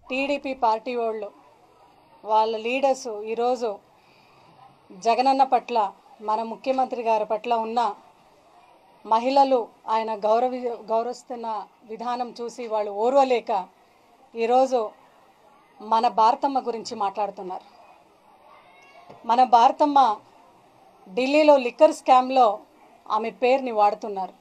TDP party వాళ్ళు వాళ్ళ leaders ఈరోజు జగనన్న పట్ల మన ముఖ్యమంత్రి గారి పట్ల ఉన్న మహిళలు ఆయన గౌరవ గౌరవిస్తున్న విధానం చూసి వాళ్ళు ఓర్వలేక ఈరోజు మన భారతమ్మ గురించి మాట్లాడుతున్నారు మన భారతమ్మ ఢిల్లీలో లిక్కర్ స్కామ్లో ఆమె పేరుని వాడుతున్నారు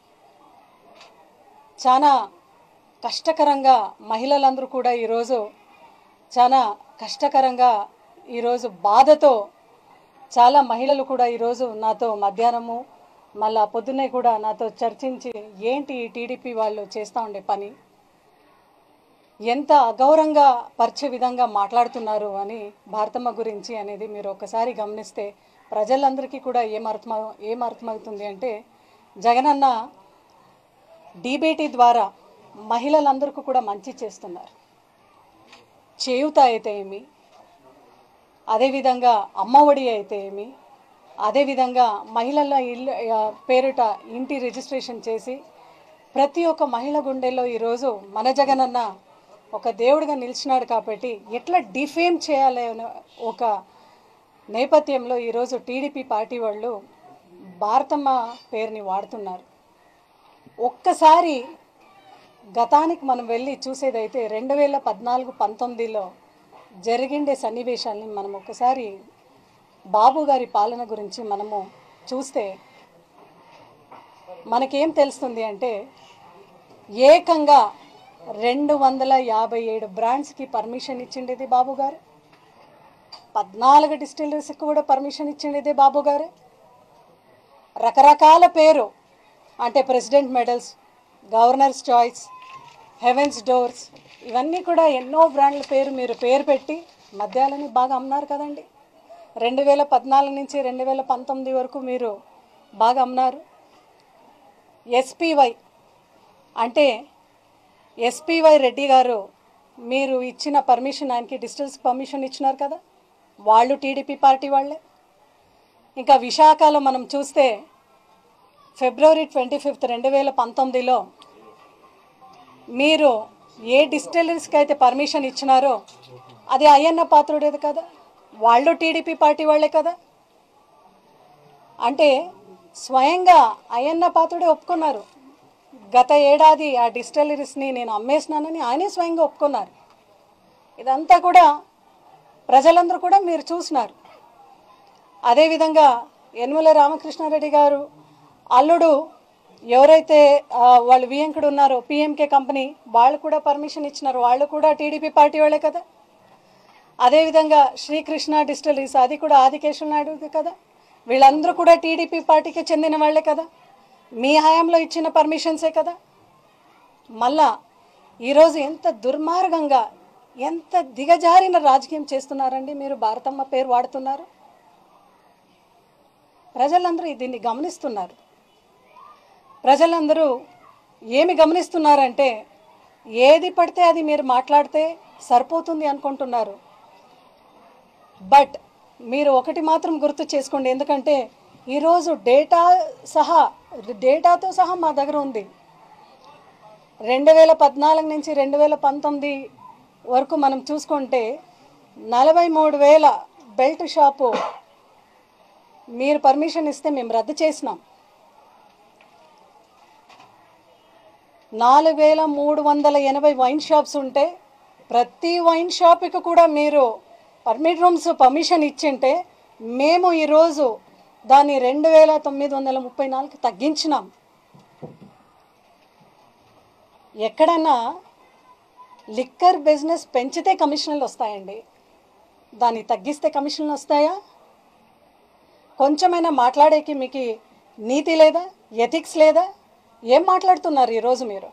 చాలా కష్టకరంగా మహిళలందరూ కూడా ఈరోజు చాలా కష్టకరంగా ఈరోజు బాధతో చాలా మహిళలు కూడా ఈరోజు నాతో మధ్యాహ్నము మళ్ళా పొద్దున్నే కూడా నాతో చర్చించి ఏంటి ఈ టీడీపీ వాళ్ళు చేస్తూ ఉండే పని ఎంత అగౌరవంగా పరిచే విధంగా మాట్లాడుతున్నారు అని భారతమ్మ గురించి అనేది మీరు ఒకసారి గమనిస్తే ప్రజలందరికీ కూడా ఏం అర్థమ ఏం అర్థమవుతుంది అంటే జగనన్న డీబీటీ ద్వారా మహిళలందరికీ కూడా మంచి చేస్తున్నారు చేయుత అయితే ఏమి అదేవిధంగా అమ్మఒడి అయితే ఏమి అదేవిధంగా మహిళల ఇల్లు ఆ, పేరిట ఇంటి రిజిస్ట్రేషన్ చేసి ప్రతి ఒక్క మహిళ గుండెల్లో ఈరోజు మన జగనన్న ఒక దేవుడిగా నిలిచినాడు కాబట్టి ఎట్లా డిఫేమ్ చేయాలి అనే ఒక నేపథ్యంలో ఈరోజు టీడీపీ పార్టీ వాళ్ళు భారతమ్మ పేరుని వాడుతున్నారు ఒక్కసారి గతానికి మనం వెళ్ళి చూసేదైతే రెండు వేల పద్నాలుగు పంతొమ్మిదిలో జరిగిండే సన్నివేశాల్ని మనం ఒకసారి బాబు గారి పాలన గురించి మనము చూస్తే మనకేం తెలుస్తుంది అంటే ఏకంగా రెండు వందల యాభై ఏడు బ్రాండ్స్కి పర్మిషన్ ఇచ్చిండేది బాబు గారు పద్నాలుగు డిస్టిలరీస్కి కూడా పర్మిషన్ ఇచ్చిండేది బాబు గారే రకరకాల పేరు అంటే president medals governors choice heavens doors ఇవన్నీ కూడా ఎన్నో బ్రాండ్ల పేరు మీరు పేరు పెట్టి మద్యాలని బాగా అమ్మినారు కదండి రెండు వేల పద్నాలుగు నుంచి రెండు వేల పంతొమ్మిది వరకు మీరు బాగా అమ్మినారు ఎస్పీవై అంటే ఎస్పీవై రెడ్డి గారు మీరు ఇచ్చిన పర్మిషన్ ఆయనకి డిస్టల్స్ పర్మిషన్ ఇచ్చినారు కదా వాళ్ళు టీడీపీ పార్టీ వాళ్ళే ఇంకా విశాఖలో మనం చూస్తే ఫిబ్రవరి ట్వంటీ ఫిఫ్త్ రెండు వేల పంతొమ్మిదిలో మీరు ఏ డిస్టిలరీస్కి అయితే పర్మిషన్ ఇచ్చినారో అది అయ్యన్న పాత్రుడేది కదా వాళ్ళు టీడీపీ పార్టీ వాళ్ళే కదా అంటే స్వయంగా అయ్యన్న పాత్రుడే ఒప్పుకున్నారు గత ఏడాది ఆ డిస్టిలరీస్ని నేను అమ్మేసినానని ఆయనే స్వయంగా ఒప్పుకున్నారు ఇదంతా కూడా ప్రజలందరూ కూడా మీరు చూసినారు అదేవిధంగా యనుమల రామకృష్ణారెడ్డి గారు అల్లుడు ఎవరైతే ఆ, వాళ్ళు వియంకుడు ఉన్నారో పిఎంకే కంపెనీ వాళ్ళు కూడా పర్మిషన్ ఇచ్చినారు వాళ్ళు కూడా టీడీపీ పార్టీ వాళ్ళే కదా అదేవిధంగా శ్రీకృష్ణ డిస్టిలరీస్ అది కూడా ఆదికేశ్వర నాయుడు కదా వీళ్ళందరూ కూడా టీడీపీ పార్టీకి చెందిన వాళ్ళే కదా మీ హయాంలో ఇచ్చిన పర్మిషన్సే కదా మళ్ళా ఈరోజు ఎంత దుర్మార్గంగా ఎంత దిగజారిన రాజకీయం చేస్తున్నారండి మీరు భారతమ్మ పేరు వాడుతున్నారు ప్రజలందరూ దీన్ని గమనిస్తున్నారు ప్రజలందరూ ఏమి గమనిస్తున్నారంటే ఏది పడితే అది మీరు మాట్లాడితే సరిపోతుంది అనుకుంటున్నారు బట్ మీరు ఒకటి మాత్రం గుర్తు చేసుకోండి ఎందుకంటే ఈరోజు డేటా సహా డేటాతో సహా మా దగ్గర ఉంది రెండు వేల పద్నాలుగు నుంచి రెండు వేల పంతొమ్మిది వరకు మనం చూసుకుంటే నలభై మూడు వేల బెల్ట్ షాపు మీరు పర్మిషన్ ఇస్తే మేము రద్దు చేసినాం నాలుగు వేల మూడు వందల ఎనభై వైన్ షాప్స్ ఉంటే ప్రతి వైన్ షాప్కి కూడా మీరు పర్మిట్ రూమ్స్ పర్మిషన్ ఇచ్చింటే మేము ఈరోజు దాన్ని రెండు వేల తొమ్మిది వందల ముప్పై నాలుగు తగ్గించినాం ఎక్కడన్నా లిక్కర్ బిజినెస్ పెంచితే కమిషన్లు వస్తాయండి దాన్ని తగ్గిస్తే కమిషన్లు వస్తాయా కొంచెమైనా మాట్లాడేకి మీకు నీతి లేదా ఎథిక్స్ లేదా ఏం మాట్లాడుతున్నారు ఈరోజు మీరు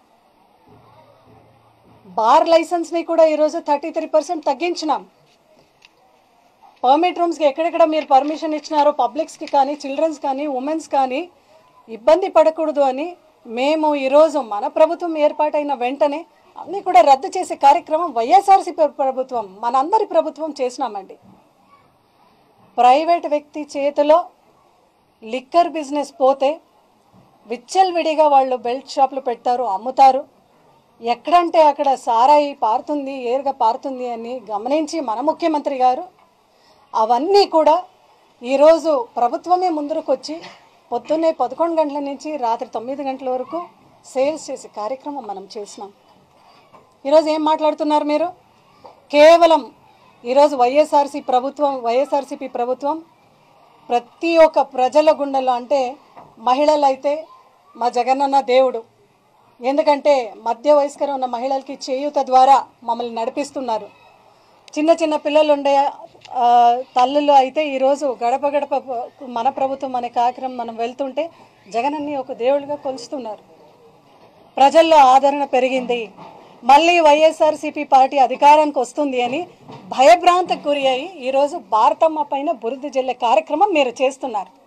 బార్ లైసెన్స్ని కూడా ఈరోజు థర్టీ త్రీ పర్సెంట్ తగ్గించినాం పర్మిట్ రూమ్స్కి ఎక్కడెక్కడ మీరు పర్మిషన్ ఇచ్చినారో పబ్లిక్స్కి కానీ చిల్డ్రన్స్ కానీ ఉమెన్స్ కానీ ఇబ్బంది పడకూడదు అని మేము ఈరోజు మన ప్రభుత్వం ఏర్పాటైన వెంటనే అన్నీ కూడా రద్దు చేసే కార్యక్రమం వైఎస్ఆర్సీ ప్రభుత్వం మనందరి ప్రభుత్వం చేసినామండి ప్రైవేట్ వ్యక్తి చేతిలో లిక్కర్ బిజినెస్ పోతే విచ్చలవిడిగా వాళ్ళు బెల్ట్ షాపులు పెడతారు అమ్ముతారు ఎక్కడంటే అక్కడ సారాయి పారుతుంది ఏరుగా పారుతుంది అని గమనించి మన ముఖ్యమంత్రి గారు అవన్నీ కూడా ఈరోజు ప్రభుత్వమే ముందరకు వచ్చి పొద్దున్నే పదకొండు గంటల నుంచి రాత్రి తొమ్మిది గంటల వరకు సేల్స్ చేసే కార్యక్రమం మనం చేసినాం ఈరోజు ఏం మాట్లాడుతున్నారు మీరు కేవలం ఈరోజు వైఎస్ఆర్సీ ప్రభుత్వం వైఎస్ఆర్సీపీ ప్రభుత్వం ప్రతి ఒక్క ప్రజల గుండెలో అంటే మహిళలు అయితే మా జగనన్న దేవుడు ఎందుకంటే మధ్య వయస్కరం ఉన్న మహిళలకి చేయూత ద్వారా మమ్మల్ని నడిపిస్తున్నారు చిన్న చిన్న పిల్లలు ఉండే ఆ, తల్లులు అయితే ఈరోజు గడప గడప మన ప్రభుత్వం అనే కార్యక్రమం మనం వెళ్తుంటే జగనన్ని ఒక దేవుడిగా కొలుస్తున్నారు ప్రజల్లో ఆదరణ పెరిగింది మళ్ళీ వైఎస్ఆర్సీపీ పార్టీ అధికారానికి వస్తుంది అని భయభ్రాంతకు గురి అయి ఈరోజు భారతమ్మ పైన బురద జల్లే కార్యక్రమం మీరు చేస్తున్నారు